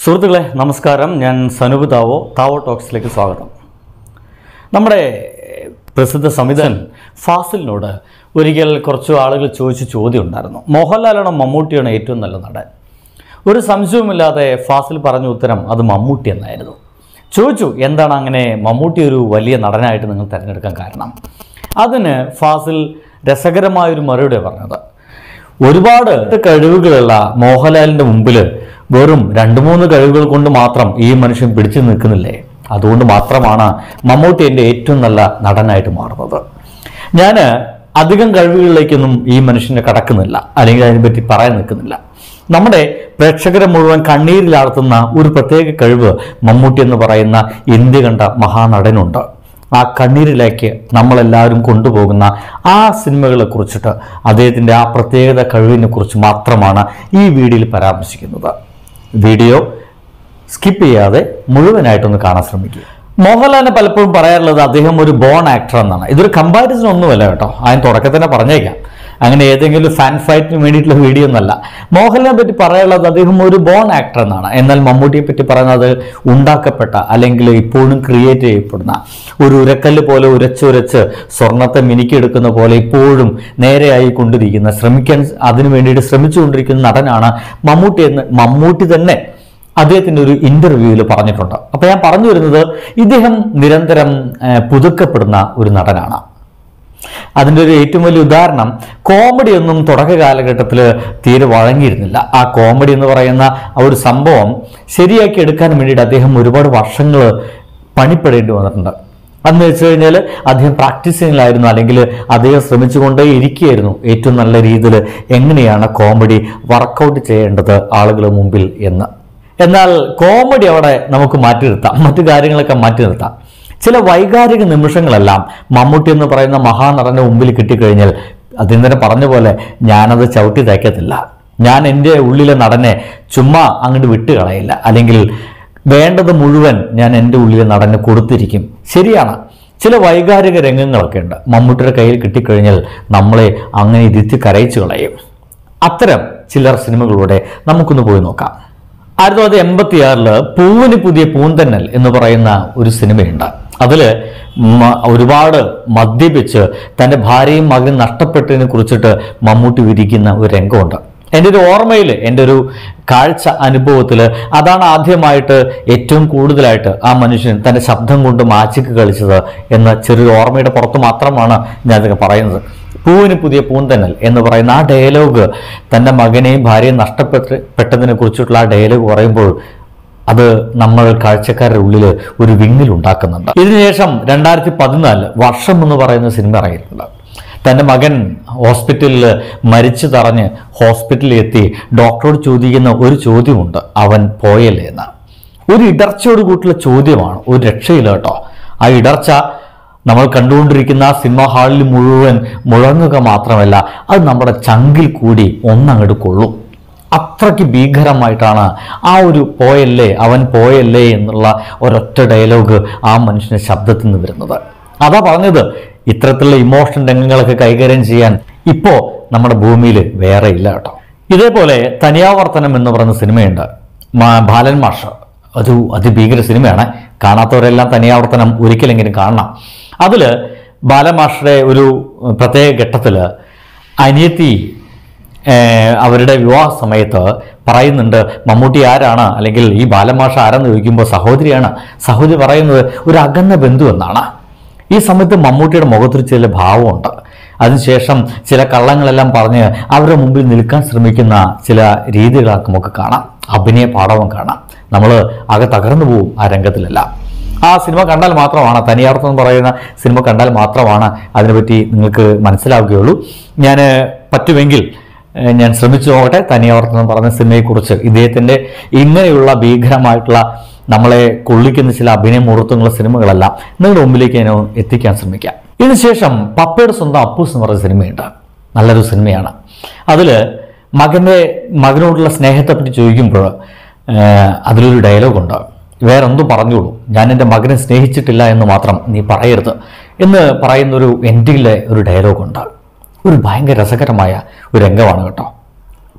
സുഹൃത്തുക്കളെ നമസ്കാരം ഞാൻ സനൂപ് താവോ താവോ ടോക്സിലേക്ക് സ്വാഗതം നമ്മുടെ പ്രസിദ്ധ സംവിധാൻ ഫാസിലിനോട് ഒരിക്കൽ കുറച്ച് ആളുകൾ ചോദിച്ച ചോദ്യം ഉണ്ടായിരുന്നു മോഹൻലാലാണോ മമ്മൂട്ടിയാണോ ഏറ്റവും നല്ല നടൻ ഒരു സംശയവുമില്ലാതെ ഫാസിൽ പറഞ്ഞ ഉത്തരം അത് മമ്മൂട്ടി എന്നായിരുന്നു ചോദിച്ചു എന്താണ് അങ്ങനെ മമ്മൂട്ടി ഒരു വലിയ നടനായിട്ട് നിങ്ങൾ തിരഞ്ഞെടുക്കാൻ കാരണം അതിന് ഫാസിൽ രസകരമായൊരു മറുപടി പറഞ്ഞത് ഒരുപാട് കഴിവുകളുള്ള മോഹൻലാലിൻ്റെ മുമ്പിൽ വെറും രണ്ട് മൂന്ന് കഴിവുകൾ കൊണ്ട് മാത്രം ഈ മനുഷ്യൻ പിടിച്ചു നിൽക്കുന്നില്ലേ അതുകൊണ്ട് മാത്രമാണ് മമ്മൂട്ടി എൻ്റെ ഏറ്റവും നല്ല നടനായിട്ട് മാറുന്നത് ഞാൻ അധികം കഴിവുകളിലേക്കൊന്നും ഈ മനുഷ്യനെ കടക്കുന്നില്ല അല്ലെങ്കിൽ അതിനെപ്പറ്റി പറയാൻ നിൽക്കുന്നില്ല നമ്മുടെ പ്രേക്ഷകരെ മുഴുവൻ കണ്ണീരിലാഴ്ത്തുന്ന ഒരു പ്രത്യേക കഴിവ് മമ്മൂട്ടി എന്ന് പറയുന്ന ഇന്ത്യ കണ്ട മഹാനടനുണ്ട് ആ കണ്ണീരിലേക്ക് നമ്മളെല്ലാവരും കൊണ്ടുപോകുന്ന ആ സിനിമകളെ കുറിച്ചിട്ട് അദ്ദേഹത്തിൻ്റെ ആ പ്രത്യേകത കഴിവിനെ കുറിച്ച് മാത്രമാണ് ഈ വീഡിയോയിൽ പരാമർശിക്കുന്നത് വീഡിയോ സ്കിപ്പ് ചെയ്യാതെ മുഴുവനായിട്ടൊന്ന് കാണാൻ ശ്രമിക്കുക മോഹൻലാലിനെ പലപ്പോഴും പറയാറുള്ളത് അദ്ദേഹം ഒരു ബോൺ ആക്ടർ എന്നാണ് ഇതൊരു കമ്പാരിസൺ ഒന്നുമല്ല കേട്ടോ അതിന് തുടക്കത്തിൽ തന്നെ പറഞ്ഞേക്കാം അങ്ങനെ ഏതെങ്കിലും ഫാൻ ഫൈറ്റിന് വേണ്ടിയിട്ടുള്ള വീഡിയോ ഒന്നല്ല മോഹൻലാലിനെ പറ്റി പറയാനുള്ളത് അദ്ദേഹം ഒരു ബോൺ ആക്ടർ എന്നാണ് എന്നാൽ മമ്മൂട്ടിയെ പറ്റി പറയുന്നത് ഉണ്ടാക്കപ്പെട്ട അല്ലെങ്കിൽ ഇപ്പോഴും ക്രിയേറ്റ് ചെയ്യപ്പെടുന്ന ഒരു ഉരക്കല്ല് പോലെ ഉരച്ചുരച്ച് സ്വർണത്തെ മിനുക്കിയെടുക്കുന്ന പോലെ ഇപ്പോഴും നേരെയായി കൊണ്ടിരിക്കുന്ന ശ്രമിക്കാൻ അതിനു വേണ്ടിയിട്ട് ശ്രമിച്ചുകൊണ്ടിരിക്കുന്ന നടനാണ് മമ്മൂട്ടി എന്ന് മമ്മൂട്ടി തന്നെ അദ്ദേഹത്തിൻ്റെ ഒരു ഇൻ്റർവ്യൂവിൽ പറഞ്ഞിട്ടുണ്ട് അപ്പോൾ ഞാൻ പറഞ്ഞു വരുന്നത് ഇദ്ദേഹം നിരന്തരം ഏഹ്, പുതുക്കപ്പെടുന്ന ഒരു നടനാണ് അതിൻ്റെ ഒരു ഏറ്റവും വലിയ ഉദാഹരണം കോമഡി ഒന്നും തുടക്ക കാലഘട്ടത്തിൽ തീരെ വഴങ്ങിയിരുന്നില്ല ആ കോമഡി എന്ന് പറയുന്ന ആ ഒരു സംഭവം ശരിയാക്കി എടുക്കാൻ വേണ്ടിയിട്ട് അദ്ദേഹം ഒരുപാട് വർഷങ്ങൾ പണിപ്പെടേണ്ടി വന്നിട്ടുണ്ട് അന്ന് വെച്ച് കഴിഞ്ഞാൽ അദ്ദേഹം പ്രാക്ടീസിങ്ങിലായിരുന്നു അല്ലെങ്കിൽ അദ്ദേഹം ശ്രമിച്ചുകൊണ്ടേ ഇരിക്കുകയായിരുന്നു ഏറ്റവും നല്ല രീതിയിൽ എങ്ങനെയാണ് കോമഡി വർക്കൗട്ട് ചെയ്യേണ്ടത് ആളുകളുടെ മുമ്പിൽ എന്ന് എന്നാൽ കോമഡി അവിടെ നമുക്ക് മാറ്റി നിർത്താം മറ്റു കാര്യങ്ങളൊക്കെ മാറ്റി നിർത്താം ചില വൈകാരിക നിമിഷങ്ങളെല്ലാം മമ്മൂട്ടി എന്ന് പറയുന്ന മഹാനടന്റെ മുമ്പിൽ കിട്ടിക്കഴിഞ്ഞാൽ അദ്ദേഹം തന്നെ പറഞ്ഞ പോലെ ഞാനത് ചവിട്ടി തയ്ക്കത്തില്ല ഞാൻ എൻ്റെ ഉള്ളിലെ നടനെ ചുമ്മാ അങ്ങോട്ട് വിട്ട് കളയില്ല അല്ലെങ്കിൽ വേണ്ടത് മുഴുവൻ ഞാൻ എൻ്റെ ഉള്ളിലെ നടനെ കൊടുത്തിരിക്കും ശരിയാണ് ചില വൈകാരിക രംഗങ്ങളൊക്കെ ഉണ്ട് മമ്മൂട്ടിയുടെ കയ്യിൽ കിട്ടിക്കഴിഞ്ഞാൽ നമ്മളെ അങ്ങനെ ഇരുത്തി കരയിച്ചു കളയും അത്തരം ചിലർ സിനിമകളിലൂടെ നമുക്കൊന്ന് പോയി നോക്കാം ആയിരത്തി തൊള്ളായിരത്തി എൺപത്തി ആറില് പൂവിന് പുതിയ പൂന്തന്നൽ എന്ന് പറയുന്ന ഒരു സിനിമയുണ്ട് അതില് മ- ഒരുപാട് മദ്യപിച്ച് തൻ്റെ ഭാര്യയും മകനും നഷ്ടപ്പെട്ടതിനെ കുറിച്ചിട്ട് മമ്മൂട്ടി വിരിക്കുന്ന ഒരു രംഗമുണ്ട് എൻ്റെ ഒരു ഓർമ്മയിൽ എൻ്റെ ഒരു കാഴ്ച അനുഭവത്തിൽ അതാണ് ആദ്യമായിട്ട് ഏറ്റവും കൂടുതലായിട്ട് ആ മനുഷ്യൻ തൻ്റെ ശബ്ദം കൊണ്ട് മാച്ചിക്ക് കളിച്ചത് എന്ന ചെറിയൊരു ഓർമ്മയുടെ പുറത്ത് മാത്രമാണ് ഞാനിതൊക്കെ പറയുന്നത് പൂവിന് പുതിയ പൂന്തന്നൽ എന്ന് പറയുന്ന ആ ഡയലോഗ് തൻ്റെ മകനെയും ഭാര്യയും നഷ്ടപ്പെട്ട് പെട്ടതിനെ കുറിച്ചിട്ടുള്ള ആ ഡയലോഗ് പറയുമ്പോൾ അത് നമ്മൾ കാഴ്ചക്കാരുടെ ഉള്ളിൽ ഒരു വിങ്ങിൽ ഉണ്ടാക്കുന്നുണ്ട് ഇതിനുശേഷം രണ്ടായിരത്തി പതിനാല് വർഷം എന്ന് പറയുന്ന സിനിമ ഇറങ്ങിയിട്ടുണ്ട് തൻ്റെ മകൻ ഹോസ്പിറ്റലിൽ മരിച്ചു തറഞ്ഞ് ഹോസ്പിറ്റലിൽ എത്തി ഡോക്ടറോട് ചോദിക്കുന്ന ഒരു ചോദ്യമുണ്ട് അവൻ പോയല്ലേ എന്ന് ഒരു ഇടർച്ചയോട് കൂട്ടുള്ള ചോദ്യമാണ് ഒരു രക്ഷയില്ല കേട്ടോ ആ ഇടർച്ച നമ്മൾ കണ്ടുകൊണ്ടിരിക്കുന്ന ആ സിനിമ ഹാളിൽ മുഴുവൻ മുഴങ്ങുക മാത്രമല്ല അത് നമ്മുടെ ചങ്കിൽ കൂടി ഒന്നങ്ങോട്ട് കൊള്ളും അത്രയ്ക്ക് ഭീകരമായിട്ടാണ് ആ ഒരു പോയല്ലേ അവൻ പോയല്ലേ എന്നുള്ള ഒരൊറ്റ ഡയലോഗ് ആ മനുഷ്യന്റെ ശബ്ദത്തിൽ നിന്ന് വരുന്നത് അതാ പറഞ്ഞത് ഇത്തരത്തിലുള്ള ഇമോഷൻ രംഗങ്ങളൊക്കെ കൈകാര്യം ചെയ്യാൻ ഇപ്പോൾ നമ്മുടെ ഭൂമിയിൽ വേറെ ഇല്ല കേട്ടോ ഇതേപോലെ തനിയാവർത്തനം എന്ന് പറയുന്ന സിനിമയുണ്ട് മാ- ബാലൻ മാഷ് ഒരു അതിഭീകര സിനിമയാണ് കാണാത്തവരെല്ലാം തനിയാവർത്തനം ഒരിക്കലെങ്കിലും കാണണം അതിൽ ബാലമാഷയുടെ ഒരു പ്രത്യേക ഘട്ടത്തിൽ അനിയത്തി ഏഹ്, അവരുടെ വിവാഹ സമയത്ത് പറയുന്നുണ്ട് മമ്മൂട്ടി ആരാണ് അല്ലെങ്കിൽ ഈ ബാലമാഷ ആരാന്ന് ചോദിക്കുമ്പോൾ സഹോദരിയാണ് സഹോദരി പറയുന്നത് ഒരു അകന്ന ബന്ധു എന്നാണ് ഈ സമയത്ത് മമ്മൂട്ടിയുടെ മുഖത്തൊരു ചില ഭാവമുണ്ട് അതിനുശേഷം ചില കള്ളങ്ങളെല്ലാം പറഞ്ഞ് അവരുടെ മുമ്പിൽ നിൽക്കാൻ ശ്രമിക്കുന്ന ചില രീതികളൊക്കെ നമുക്ക് കാണാം അഭിനയ പാഠവും കാണാം നമ്മൾ ആകെ തകർന്നു പോവും ആ രംഗത്തിലെല്ലാം ആ സിനിമ കണ്ടാൽ മാത്രമാണ് തനിയാർത്ഥം എന്ന് പറയുന്ന സിനിമ കണ്ടാൽ മാത്രമാണ് അതിനെപ്പറ്റി നിങ്ങൾക്ക് മനസ്സിലാവുകയുള്ളൂ ഞാൻ പറ്റുമെങ്കിൽ ഏഹ്, ഞാൻ ശ്രമിച്ചു നോക്കട്ടെ തനിയാവർത്തനം എന്ന് പറയുന്ന സിനിമയെക്കുറിച്ച് ഇദ്ദേഹത്തിൻ്റെ ഇങ്ങനെയുള്ള ഭീകരമായിട്ടുള്ള നമ്മളെ കൊള്ളിക്കുന്ന ചില അഭിനയ മുഹൂർത്തങ്ങളുള്ള സിനിമകളെല്ലാം നിങ്ങളുടെ മുമ്പിലേക്ക് ഞാൻ എത്തിക്കാൻ ശ്രമിക്കാം ഇതിനുശേഷം പപ്പയുടെ സ്വന്തം അപ്പൂസ് എന്ന് പറയുന്ന സിനിമയുണ്ട് നല്ലൊരു സിനിമയാണ് അതിൽ മകൻ്റെ മകനോടുള്ള സ്നേഹത്തെ പറ്റി ചോദിക്കുമ്പോൾ ഏഹ്, അതിലൊരു ഡയലോഗുണ്ട് വേറെ എന്തും പറഞ്ഞോളൂ ഞാൻ എൻ്റെ മകനെ സ്നേഹിച്ചിട്ടില്ല എന്ന് മാത്രം നീ പറയരുത് എന്ന് പറയുന്ന ഒരു എൻഡിലെ ഒരു ഡയലോഗുണ്ട് ഒരു ഭയങ്കര രസകരമായ ഒരു രംഗമാണ് കേട്ടോ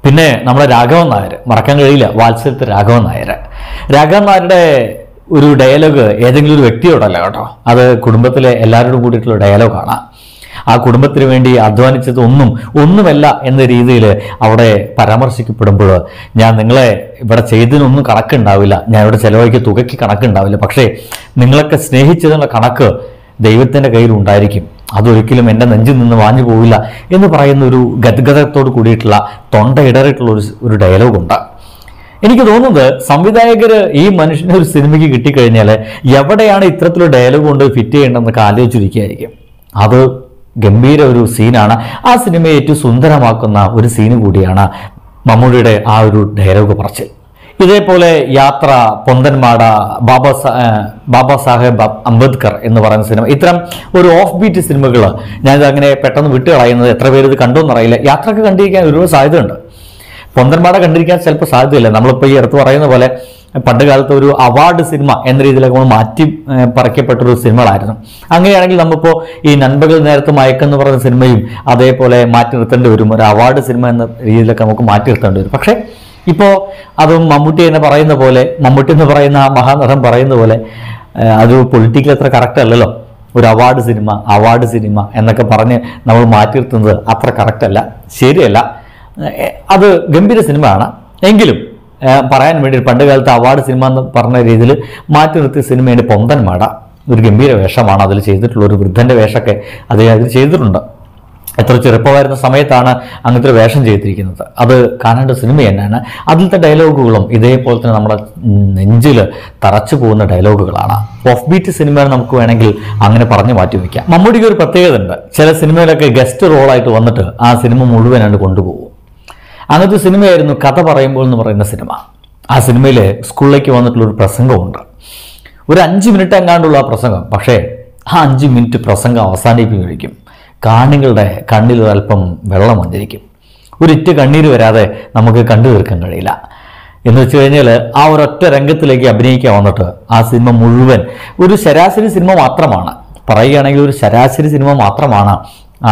പിന്നെ നമ്മുടെ രാഘവൻ നായർ മറക്കാൻ കഴിയില്ല വാത്സല്യത്തെ രാഘവൻ നായർ രാഘവൻ നായരുടെ ഒരു ഡയലോഗ് ഏതെങ്കിലും ഒരു വ്യക്തിയോടല്ല കേട്ടോ അത് കുടുംബത്തിലെ എല്ലാവരോടും കൂടിയിട്ടുള്ള ഡയലോഗാണ് ആ കുടുംബത്തിന് വേണ്ടി അധ്വാനിച്ചത് ഒന്നും ഒന്നുമല്ല എന്ന രീതിയിൽ അവിടെ പരാമർശിക്കപ്പെടുമ്പോൾ ഞാൻ നിങ്ങളെ ഇവിടെ ചെയ്തതിനൊന്നും കണക്കുണ്ടാവില്ല ഞാൻ ഇവിടെ ചെലവാക്കിയ തുകയ്ക്ക് കണക്കുണ്ടാവില്ല പക്ഷേ നിങ്ങളൊക്കെ സ്നേഹിച്ചതിനുള്ള കണക്ക് ദൈവത്തിൻ്റെ കയ്യിൽ ഉണ്ടായിരിക്കും അതൊരിക്കലും എൻ്റെ നെഞ്ചിൽ നിന്ന് വാഞ്ഞു പോവില്ല എന്ന് പറയുന്ന ഒരു ഗദ്ഗതത്തോട് കൂടിയിട്ടുള്ള തൊണ്ട ഇടറിയിട്ടുള്ള ഒരു ഒരു ഡയലോഗുണ്ട് എനിക്ക് തോന്നുന്നത് സംവിധായകർ ഈ മനുഷ്യനെ ഒരു സിനിമയ്ക്ക് കിട്ടിക്കഴിഞ്ഞാൽ എവിടെയാണ് ഇത്തരത്തിലുള്ള ഡയലോഗ് കൊണ്ട് ഫിറ്റ് ചെയ്യേണ്ടതെന്നൊക്കെ ആലോചിച്ചിരിക്കുകയായിരിക്കും അത് ഗംഭീര ഒരു സീനാണ് ആ സിനിമയെ ഏറ്റവും സുന്ദരമാക്കുന്ന ഒരു സീന് കൂടിയാണ് മമ്മൂടിയുടെ ആ ഒരു ഡയലോഗ് പറച്ചിൽ ഇതേപോലെ യാത്ര പൊന്തന്മാട ബാബ സാ- ഏ, ബാബാ സാഹേബ് അംബേദ്കർ എന്ന് പറയുന്ന സിനിമ ഇത്തരം ഒരു ഓഫ് ബീറ്റ് സിനിമകൾ ഞാനിത് അങ്ങനെ പെട്ടെന്ന് വിട്ടുകളയുന്നത് എത്ര പേര് ഇത് കണ്ടു എന്നറിയില്ല യാത്രക്ക് കണ്ടിരിക്കാൻ ഒരുപാട് സാധ്യതയുണ്ട് പൊന്തന്മാട കണ്ടിരിക്കാൻ ചിലപ്പോൾ സാധ്യതയില്ല നമ്മളിപ്പോൾ ഈ അടുത്ത് പറയുന്ന പോലെ പണ്ട് കാലത്ത് ഒരു അവാർഡ് സിനിമ എന്ന രീതിയിലൊക്കെ നമ്മൾ മാറ്റി ഏഹ്, പറിക്കപ്പെട്ട ഒരു സിനിമകളായിരുന്നു അങ്ങനെയാണെങ്കിൽ നമ്മളിപ്പോൾ ഈ നൻപകൽ നേരത്ത് മയക്കെന്ന് പറയുന്ന സിനിമയും അതേപോലെ മാറ്റി നിർത്തേണ്ടി വരും ഒരു അവാർഡ് സിനിമ എന്ന രീതിയിലൊക്കെ നമുക്ക് മാറ്റി നിർത്തേണ്ടി വരും പക്ഷേ ഇപ്പോൾ അതും മമ്മൂട്ടി എന്ന് പറയുന്ന പോലെ മമ്മൂട്ടി എന്ന് പറയുന്ന ആ മഹാനടൻ പറയുന്ന പോലെ ഏഹ്, അത് പൊളിറ്റിക്കൽ അത്ര കറക്റ്റ് അല്ലല്ലോ ഒരു അവാർഡ് സിനിമ അവാർഡ് സിനിമ എന്നൊക്കെ പറഞ്ഞ് നമ്മൾ മാറ്റി നിർത്തുന്നത് അത്ര കറക്റ്റ് അല്ല ശരിയല്ല ഏഹ് അത് ഗംഭീര സിനിമയാണ് എങ്കിലും ഏഹ് പറയാൻ വേണ്ടി പണ്ട് കാലത്ത് അവാർഡ് സിനിമ എന്ന് പറഞ്ഞ രീതിയിൽ മാറ്റി നിർത്തിയ സിനിമയുടെ പൊന്തൻ മാട ഒരു ഗംഭീര വേഷമാണ് അതിൽ ചെയ്തിട്ടുള്ള ഒരു വൃദ്ധൻ്റെ വേഷമൊക്കെ അദ്ദേഹം അതിൽ ചെയ്തിട്ടുണ്ട് എത്ര ചെറുപ്പമായിരുന്ന സമയത്താണ് അങ്ങനത്തെ ഒരു വേഷം ചെയ്തിരിക്കുന്നത് അത് കാണേണ്ട സിനിമ തന്നെയാണ് അതിലത്തെ ഡയലോഗുകളും ഇതേപോലെ തന്നെ നമ്മുടെ നെഞ്ചിൽ തറച്ചു പോകുന്ന ഡയലോഗുകളാണ് ഓഫ് ബീറ്റ് സിനിമ നമുക്ക് വേണമെങ്കിൽ അങ്ങനെ പറഞ്ഞു മാറ്റി വയ്ക്കാം മമ്മൂടിക്ക് ഒരു പ്രത്യേകത ഉണ്ട് ചില സിനിമയിലൊക്കെ ഗസ്റ്റ് റോളായിട്ട് വന്നിട്ട് ആ സിനിമ മുഴുവനായിട്ട് കൊണ്ടുപോകും അങ്ങനത്തെ സിനിമയായിരുന്നു കഥ പറയുമ്പോൾ എന്ന് പറയുന്ന സിനിമ ആ സിനിമയിൽ സ്കൂളിലേക്ക് വന്നിട്ടുള്ള ഒരു പ്രസംഗമുണ്ട് ഒരു അഞ്ച് മിനിറ്റ് എങ്ങാണ്ടുള്ള ആ പ്രസംഗം പക്ഷേ ആ അഞ്ച് മിനിറ്റ് പ്രസംഗം അവസാനിപ്പിക്കും കാണികളുടെ കണ്ണിൽ ഒരല്പം വെള്ളം വന്നിരിക്കും ഒരിറ്റ് കണ്ണീര് വരാതെ നമുക്ക് കണ്ടു തീർക്കാൻ കഴിയില്ല എന്ന് വെച്ച് കഴിഞ്ഞാൽ ആ ഒരൊറ്റ രംഗത്തിലേക്ക് അഭിനയിക്കാൻ വന്നിട്ട് ആ സിനിമ മുഴുവൻ ഒരു ശരാശരി സിനിമ മാത്രമാണ് പറയുകയാണെങ്കിൽ ഒരു ശരാശരി സിനിമ മാത്രമാണ് ആ,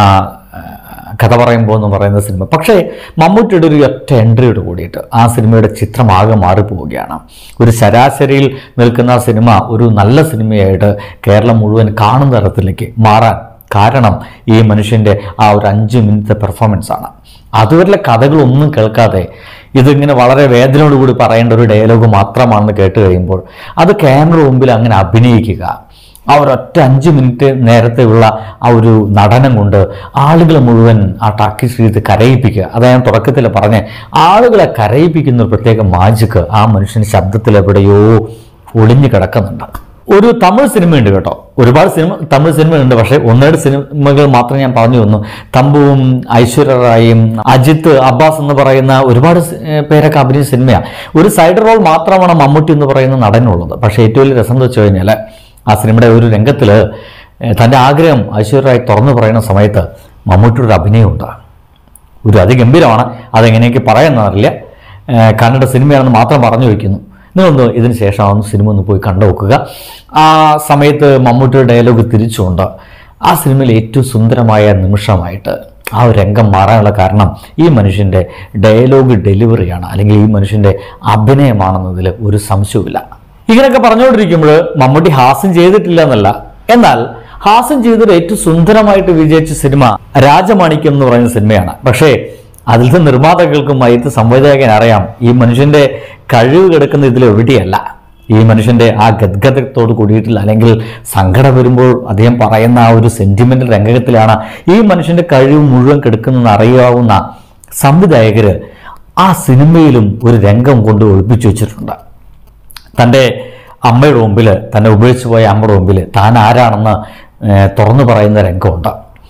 കഥ പറയുമ്പോൾ എന്ന് പറയുന്ന സിനിമ പക്ഷേ മമ്മൂട്ടിയുടെ ഒരു ഒറ്റ എൻട്രിയോട് കൂടിയിട്ട് ആ സിനിമയുടെ ചിത്രം ആകെ മാറിപ്പോവുകയാണ് ഒരു ശരാശരിയിൽ നിൽക്കുന്ന ആ സിനിമ ഒരു നല്ല സിനിമയായിട്ട് കേരളം മുഴുവൻ കാണുന്ന തരത്തിലേക്ക് മാറാൻ കാരണം ഈ മനുഷ്യൻ്റെ ആ ഒരു അഞ്ച് മിനിറ്റത്തെ പെർഫോമൻസ് ആണ് അതുവരെ കഥകളൊന്നും കേൾക്കാതെ ഇതിങ്ങനെ വളരെ വേദനയോടുകൂടി പറയേണ്ട ഒരു ഡയലോഗ് മാത്രമാണെന്ന് കേട്ട് കഴിയുമ്പോൾ അത് ക്യാമറ മുമ്പിൽ അങ്ങനെ അഭിനയിക്കുക ആ ഒരൊറ്റ അഞ്ച് മിനിറ്റ് നേരത്തെ ഉള്ള ആ ഒരു നടനം കൊണ്ട് ആളുകളെ മുഴുവൻ ആ ടാക്കീസ് ചെയ്ത് കരയിപ്പിക്കുക അതാ ഞാൻ തുടക്കത്തിൽ പറഞ്ഞ ആളുകളെ കരയിപ്പിക്കുന്ന ഒരു പ്രത്യേക മാജിക്ക് ആ മനുഷ്യൻ്റെ ശബ്ദത്തിൽ എവിടെയോ ഒളിഞ്ഞു കിടക്കുന്നുണ്ട് ഒരു തമിഴ് സിനിമയുണ്ട് കേട്ടോ ഒരുപാട് സിനിമ തമിഴ് സിനിമയുണ്ട് പക്ഷേ ഒന്നേട് സിനിമകൾ മാത്രം ഞാൻ പറഞ്ഞു തന്നു തമ്പുവും ഐശ്വര്യ റായും അജിത്ത് അബ്ബാസ് എന്ന് പറയുന്ന ഒരുപാട് സി- ഏർ പേരൊക്കെ അഭിനയിച്ച സിനിമയാണ് ഒരു സൈഡ് റോൾ മാത്രമാണ് മമ്മൂട്ടി എന്ന് പറയുന്ന നടനുള്ളത് പക്ഷേ ഏറ്റവും വലിയ രസം എന്ന് വെച്ച് കഴിഞ്ഞാൽ ആ സിനിമയുടെ ഒരു രംഗത്തിൽ തൻ്റെ ആഗ്രഹം ഐശ്വര്യ റായ് തുറന്നു പറയുന്ന സമയത്ത് മമ്മൂട്ടിയുടെ ഒരു അഭിനയമുണ്ട് ഒരു അതിഗംഭീരമാണ് അതെങ്ങനെയൊക്കെ പറയാമെന്നറിയില്ല ഏഹ് കന്നഡ സിനിമയാണെന്ന് മാത്രം പറഞ്ഞു വയ്ക്കുന്നു നിങ്ങളൊന്ന് ഇതിന് ശേഷം ഒന്ന് സിനിമ ഒന്ന് പോയി കണ്ടു നോക്കുക ആ സമയത്ത് മമ്മൂട്ടിയുടെ ഡയലോഗ് തിരിച്ചുകൊണ്ട് ആ സിനിമയിൽ ഏറ്റവും സുന്ദരമായ നിമിഷമായിട്ട് ആ ഒരു രംഗം മാറാനുള്ള കാരണം ഈ മനുഷ്യൻ്റെ ഡയലോഗ് ഡെലിവറിയാണ് അല്ലെങ്കിൽ ഈ മനുഷ്യൻ്റെ അഭിനയമാണെന്നതിൽ ഒരു സംശയവുമില്ല ഇങ്ങനെയൊക്കെ പറഞ്ഞുകൊണ്ടിരിക്കുമ്പോൾ മമ്മൂട്ടി ഹാസ്യം ചെയ്തിട്ടില്ല എന്നല്ല എന്നാൽ ഹാസ്യം ചെയ്തൊരു ഏറ്റവും സുന്ദരമായിട്ട് വിജയിച്ച സിനിമ രാജമാണിക്യം എന്ന് പറയുന്ന സിനിമയാണ് പക്ഷേ അതിലത്തെ നിർമ്മാതാക്കൾക്കും അതിലത്തെ സംവിധായകൻ അറിയാം ഈ മനുഷ്യന്റെ കഴിവ് കിടക്കുന്ന ഇതിൽ എവിടെയല്ല ഈ മനുഷ്യന്റെ ആ ഗദ്ഗതത്തോട് കൂടിയിട്ടില്ല അല്ലെങ്കിൽ സങ്കടം വരുമ്പോൾ അദ്ദേഹം പറയുന്ന ആ ഒരു സെന്റിമെന്റൽ രംഗത്തിലാണ് ഈ മനുഷ്യന്റെ കഴിവ് മുഴുവൻ കിടക്കുന്നതെന്ന് അറിയാവുന്ന സംവിധായകര് ആ സിനിമയിലും ഒരു രംഗം കൊണ്ട് ഒളിപ്പിച്ചു വെച്ചിട്ടുണ്ട് തൻ്റെ അമ്മയുടെ മുമ്പിൽ തന്നെ ഉപേക്ഷിച്ച് പോയ അമ്മയുടെ മുമ്പിൽ താൻ ആരാണെന്ന് ഏഹ്, തുറന്നു പറയുന്ന രംഗമുണ്ട്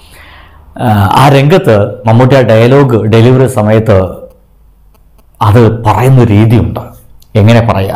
ആഹ്, ആ രംഗത്ത് മമ്മൂട്ടി ആ ഡയലോഗ് ഡെലിവറി സമയത്ത് അത് പറയുന്ന രീതിയുണ്ട് എങ്ങനെ പറയുക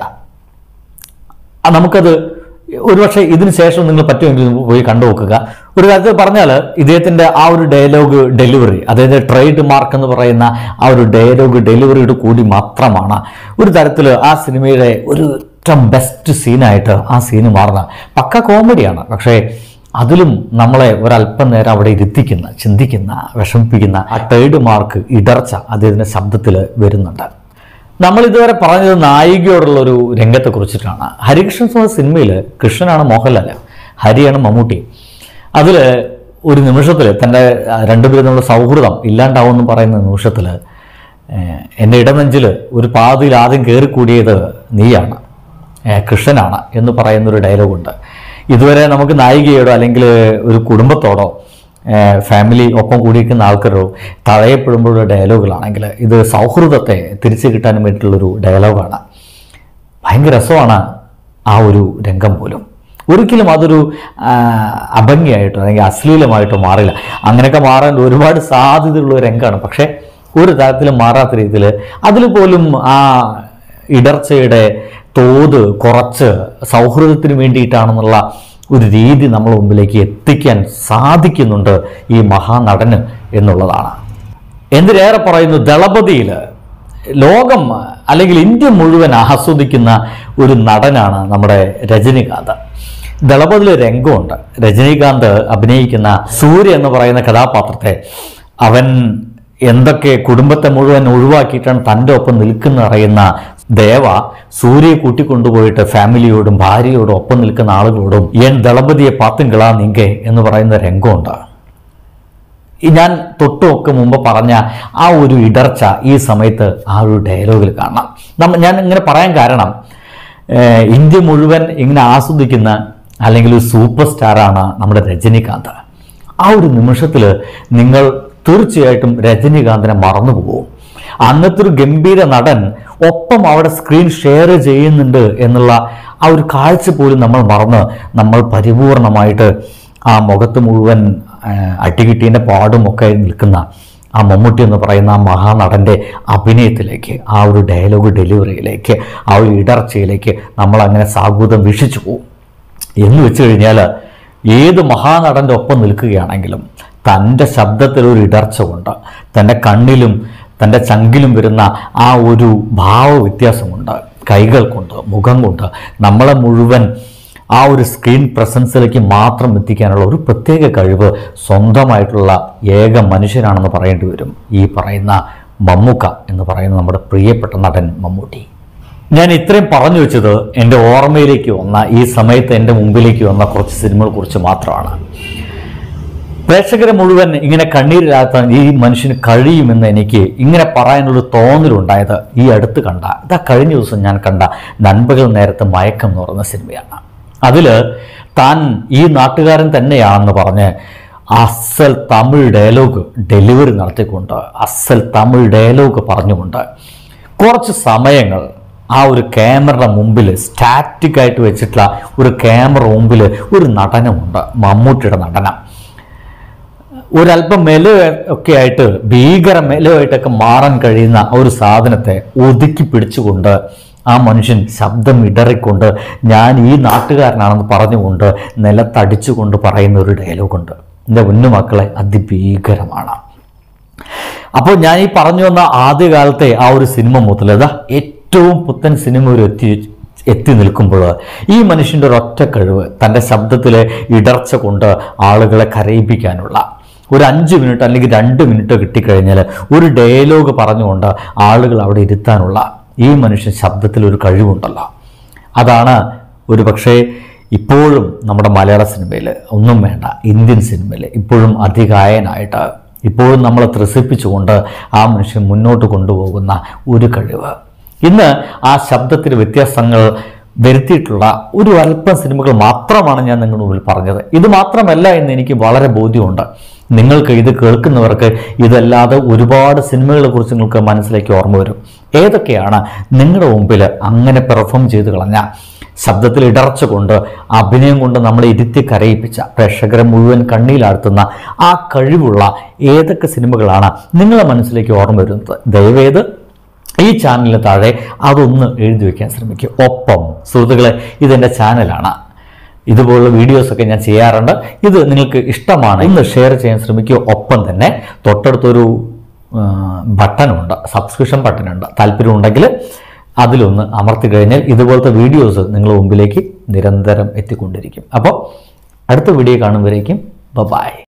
ആ, നമുക്കത് ഒരുപക്ഷെ ഇതിന് ശേഷം നിങ്ങൾ പറ്റുമെങ്കിൽ പോയി കണ്ടു നോക്കുക ഒരു കാര്യത്തിൽ പറഞ്ഞാൽ ഇദ്ദേഹത്തിൻ്റെ ആ ഒരു ഡയലോഗ് ഡെലിവറി അതായത് ട്രേഡ് മാർക്ക് എന്ന് പറയുന്ന ആ ഒരു ഡയലോഗ് ഡെലിവറിയോട് കൂടി മാത്രമാണ് ഒരു തരത്തിൽ ആ സിനിമയുടെ ഒരു ഏറ്റവും ബെസ്റ്റ് സീനായിട്ട് ആ സീന് മാറുന്നത് പക്ക കോമഡിയാണ് പക്ഷേ അതിലും നമ്മളെ ഒരല്പം നേരം അവിടെ ഇരുത്തിക്കുന്ന ചിന്തിക്കുന്ന വിഷമിപ്പിക്കുന്ന ആ ട്രേഡ് മാർക്ക് ഇടർച്ച അദ്ദേഹത്തിൻ്റെ ശബ്ദത്തിൽ വരുന്നുണ്ട് നമ്മൾ ഇതുവരെ പറഞ്ഞത് നായികയോടുള്ള ഒരു രംഗത്തെ കുറിച്ചിട്ടാണ് ഹരികൃഷ്ണൻ സ്വാമി സിനിമയിൽ കൃഷ്ണനാണ് മോഹൻലാൽ ഹരിയാണ് മമ്മൂട്ടി അതിൽ ഒരു നിമിഷത്തിൽ തൻ്റെ രണ്ടുപേരും തമ്മിലുള്ള സൗഹൃദം ഇല്ലാണ്ടാവുമെന്ന് പറയുന്ന നിമിഷത്തിൽ എൻ്റെ ഇടനെഞ്ചിൽ ഒരു പാതയിൽ ആദ്യം കയറിക്കൂടിയത് നീയാണ് ഏഹ് കൃഷ്ണനാണ് എന്ന് പറയുന്നൊരു ഡയലോഗുണ്ട് ഇതുവരെ നമുക്ക് നായികയോടോ അല്ലെങ്കിൽ ഒരു കുടുംബത്തോടോ ഏഹ് ഫാമിലി ഒപ്പം കൂടിയിരിക്കുന്ന ആൾക്കാരോ തഴയപ്പെടുമ്പോഴുള്ള ഡയലോഗുകളാണെങ്കിൽ ഇത് സൗഹൃദത്തെ തിരിച്ചു കിട്ടാനും വേണ്ടിയിട്ടുള്ളൊരു ഡയലോഗാണ് ഭയങ്കര രസമാണ് ആ ഒരു രംഗം പോലും ഒരിക്കലും അതൊരു ആ, അഭംഗിയായിട്ടോ അല്ലെങ്കിൽ അശ്ലീലമായിട്ടോ മാറില്ല അങ്ങനെയൊക്കെ മാറാൻ ഒരുപാട് സാധ്യതയുള്ള ഒരു രംഗമാണ് പക്ഷേ ഒരു തരത്തിലും മാറാത്ത രീതിയിൽ അതിൽ പോലും ആ ഇടർച്ചയുടെ തോത് കുറച്ച് സൗഹൃദത്തിന് വേണ്ടിയിട്ടാണെന്നുള്ള ഒരു രീതി നമ്മൾ മുമ്പിലേക്ക് എത്തിക്കാൻ സാധിക്കുന്നുണ്ട് ഈ മഹാനടന് എന്നുള്ളതാണ് എന്തിനേറെ പറയുന്നു ദളപതിയിൽ ലോകം അല്ലെങ്കിൽ ഇന്ത്യ മുഴുവൻ ആസ്വദിക്കുന്ന ഒരു നടനാണ് നമ്മുടെ രജനികാന്ത് ദളപതിൽ രംഗമുണ്ട് രജനീകാന്ത് അഭിനയിക്കുന്ന സൂര്യ എന്ന് പറയുന്ന കഥാപാത്രത്തെ അവൻ എന്തൊക്കെ കുടുംബത്തെ മുഴുവൻ ഒഴിവാക്കിയിട്ടാണ് തൻ്റെ ഒപ്പം നിൽക്കുന്ന അറിയുന്ന ദേവ സൂര്യയെ കൂട്ടിക്കൊണ്ടുപോയിട്ട് ഫാമിലിയോടും ഭാര്യയോടും ഒപ്പം നിൽക്കുന്ന ആളുകളോടും എൻ ദളപതിയെ പാത്തുങ്കളാ നിങ്കെ എന്ന് പറയുന്ന രംഗമുണ്ട് ഈ ഞാൻ തൊട്ടുമൊക്കെ മുമ്പ് പറഞ്ഞ ആ ഒരു ഇടർച്ച ഈ സമയത്ത് ആ ഒരു ഡയലോഗിൽ കാണാം നമ്മ ഞാൻ ഇങ്ങനെ പറയാൻ കാരണം ഏഹ്, ഇന്ത്യ മുഴുവൻ ഇങ്ങനെ ആസ്വദിക്കുന്ന അല്ലെങ്കിൽ ഒരു സൂപ്പർ സ്റ്റാറാണ് നമ്മുടെ രജനികാന്ത് ആ ഒരു നിമിഷത്തിൽ നിങ്ങൾ തീർച്ചയായിട്ടും രജനികാന്തിനെ മറന്നു പോകും അന്നത്തെ ഒരു ഗംഭീര നടൻ ഒപ്പം അവിടെ സ്ക്രീൻ ഷെയർ ചെയ്യുന്നുണ്ട് എന്നുള്ള ആ ഒരു കാഴ്ച പോലും നമ്മൾ മറന്ന് നമ്മൾ പരിപൂർണമായിട്ട് ആ മുഖത്ത് മുഴുവൻ ആ, അടികിട്ടീൻ്റെ പാടും ഒക്കെ നിൽക്കുന്ന ആ മമ്മൂട്ടി എന്ന് പറയുന്ന ആ മഹാനടൻ്റെ അഭിനയത്തിലേക്ക് ആ ഒരു ഡയലോഗ് ഡെലിവറിയിലേക്ക് ആ ഒരു ഇടർച്ചയിലേക്ക് നമ്മൾ അങ്ങനെ സാഗൂതം വീക്ഷിച്ചു പോകും എന്ന് വെച്ച് കഴിഞ്ഞാൽ ഏത് മഹാനടൻ്റെ ഒപ്പം നിൽക്കുകയാണെങ്കിലും തൻ്റെ ശബ്ദത്തിൽ ഒരു ഇടർച്ച കൊണ്ട് തൻ്റെ കണ്ണിലും തൻ്റെ ചങ്കിലും വരുന്ന ആ ഒരു ഭാവ വ്യത്യാസമുണ്ട് കൈകൾ കൊണ്ട് മുഖം കൊണ്ട് നമ്മളെ മുഴുവൻ ആ ഒരു സ്ക്രീൻ പ്രസൻസിലേക്ക് മാത്രം എത്തിക്കാനുള്ള ഒരു പ്രത്യേക കഴിവ് സ്വന്തമായിട്ടുള്ള ഏക മനുഷ്യനാണെന്ന് പറയേണ്ടി വരും ഈ പറയുന്ന മമ്മൂക്ക എന്ന് പറയുന്ന നമ്മുടെ പ്രിയപ്പെട്ട നടൻ മമ്മൂട്ടി ഞാൻ ഇത്രയും പറഞ്ഞു വെച്ചത് എൻ്റെ ഓർമ്മയിലേക്ക് വന്ന ഈ സമയത്ത് എൻ്റെ മുമ്പിലേക്ക് വന്ന കുറച്ച് സിനിമകളെ കുറിച്ച് മാത്രമാണ് പ്രേക്ഷകരെ മുഴുവൻ ഇങ്ങനെ കണ്ണീരിലാക്കാൻ ഈ മനുഷ്യന് കഴിയുമെന്ന് എനിക്ക് ഇങ്ങനെ പറയാനുള്ള തോന്നലുണ്ടായത് ഈ അടുത്ത് കണ്ട ഇതാ കഴിഞ്ഞ ദിവസം ഞാൻ കണ്ട നൻപകൽ നേരത്തെ മയക്കം എന്ന് പറയുന്ന സിനിമയാണ് അതിൽ താൻ ഈ നാട്ടുകാരൻ തന്നെയാണെന്ന് പറഞ്ഞ് അസൽ തമിഴ് ഡയലോഗ് ഡെലിവറി നടത്തിക്കൊണ്ട് അസൽ തമിഴ് ഡയലോഗ് പറഞ്ഞുകൊണ്ട് കുറച്ച് സമയങ്ങൾ ആ ഒരു ക്യാമറയുടെ മുമ്പിൽ സ്റ്റാറ്റിക് ആയിട്ട് വെച്ചിട്ടുള്ള ഒരു ക്യാമറ മുമ്പിൽ ഒരു നടനമുണ്ട് മമ്മൂട്ടിയുടെ നടനം ഒരല്പം മെല ഒക്കെ ആയിട്ട് ഭീകര മെലമായിട്ടൊക്കെ മാറാൻ കഴിയുന്ന ആ ഒരു സാധനത്തെ ഒതുക്കി പിടിച്ചുകൊണ്ട് ആ മനുഷ്യൻ ശബ്ദം ഇടറിക്കൊണ്ട് ഞാൻ ഈ നാട്ടുകാരനാണെന്ന് പറഞ്ഞുകൊണ്ട് നിലത്തടിച്ചുകൊണ്ട് പറയുന്ന ഒരു ഡയലോഗുണ്ട് എൻ്റെ ഉന്നുമക്കളെ അതിഭീകരമാണ് അപ്പോൾ ഞാൻ ഈ പറഞ്ഞു വന്ന ആദ്യകാലത്തെ ആ ഒരു സിനിമ മുതൽ അതാ ഏറ്റവും പുത്തൻ സിനിമ ഒരു എത്തി എത്തി നിൽക്കുമ്പോൾ ഈ മനുഷ്യൻ്റെ ഒരൊറ്റ കഴിവ് തൻ്റെ ശബ്ദത്തിലെ ഇടർച്ച കൊണ്ട് ആളുകളെ കരയിപ്പിക്കാനുള്ള ഒരു അഞ്ച് മിനിറ്റ് അല്ലെങ്കിൽ രണ്ട് മിനിറ്റ് കിട്ടിക്കഴിഞ്ഞാൽ ഒരു ഡയലോഗ് പറഞ്ഞുകൊണ്ട് ആളുകൾ അവിടെ ഇരുത്താനുള്ള ഈ മനുഷ്യൻ ശബ്ദത്തിൽ ഒരു കഴിവുണ്ടല്ലോ അതാണ് ഒരു പക്ഷേ ഇപ്പോഴും നമ്മുടെ മലയാള സിനിമയിൽ ഒന്നും വേണ്ട ഇന്ത്യൻ സിനിമയിൽ ഇപ്പോഴും അധികായനായിട്ട് ഇപ്പോഴും നമ്മളെ ത്രസിപ്പിച്ചുകൊണ്ട് ആ മനുഷ്യൻ മുന്നോട്ട് കൊണ്ടുപോകുന്ന ഒരു കഴിവ് ഇന്ന് ആ ശബ്ദത്തിന് വ്യത്യാസങ്ങൾ വരുത്തിയിട്ടുള്ള ഒരു അല്പം സിനിമകൾ മാത്രമാണ് ഞാൻ നിങ്ങളുടെ മുമ്പിൽ പറഞ്ഞത് ഇത് മാത്രമല്ല എന്ന് എനിക്ക് വളരെ ബോധ്യമുണ്ട് നിങ്ങൾക്ക് ഇത് കേൾക്കുന്നവർക്ക് ഇതല്ലാതെ ഒരുപാട് സിനിമകളെ കുറിച്ച് നിങ്ങൾക്ക് മനസ്സിലേക്ക് ഓർമ്മ വരും ഏതൊക്കെയാണ് നിങ്ങളുടെ മുമ്പിൽ അങ്ങനെ പെർഫോം ചെയ്ത് കളഞ്ഞ ശബ്ദത്തിൽ ഇടർച്ച കൊണ്ട് അഭിനയം കൊണ്ട് നമ്മളെ ഇരുത്തി കരയിപ്പിച്ച പ്രേക്ഷകരെ മുഴുവൻ കണ്ണീലാഴ്ത്തുന്ന ആ കഴിവുള്ള ഏതൊക്കെ സിനിമകളാണ് നിങ്ങളുടെ മനസ്സിലേക്ക് ഓർമ്മ വരുന്നത് ദയവേത് ഈ ചാനലിന് താഴെ അതൊന്ന് എഴുതി വയ്ക്കാൻ ശ്രമിക്കുക ഒപ്പം സുഹൃത്തുക്കളെ ഇതെൻ്റെ ചാനലാണ് ഇതുപോലുള്ള വീഡിയോസൊക്കെ ഞാൻ ചെയ്യാറുണ്ട് ഇത് നിങ്ങൾക്ക് ഇഷ്ടമാണ് ഇന്ന് ഷെയർ ചെയ്യാൻ ശ്രമിക്കുക ഒപ്പം തന്നെ തൊട്ടടുത്തൊരു ബട്ടണുണ്ട് സബ്സ്ക്രിപ്ഷൻ ബട്ടണുണ്ട് താല്പര്യമുണ്ടെങ്കിൽ അതിലൊന്ന് അമർത്തി കഴിഞ്ഞാൽ ഇതുപോലത്തെ വീഡിയോസ് നിങ്ങളുടെ മുമ്പിലേക്ക് നിരന്തരം എത്തിക്കൊണ്ടിരിക്കും അപ്പോൾ അടുത്ത വീഡിയോ കാണുമ്പോഴേക്കും ബ ബായ്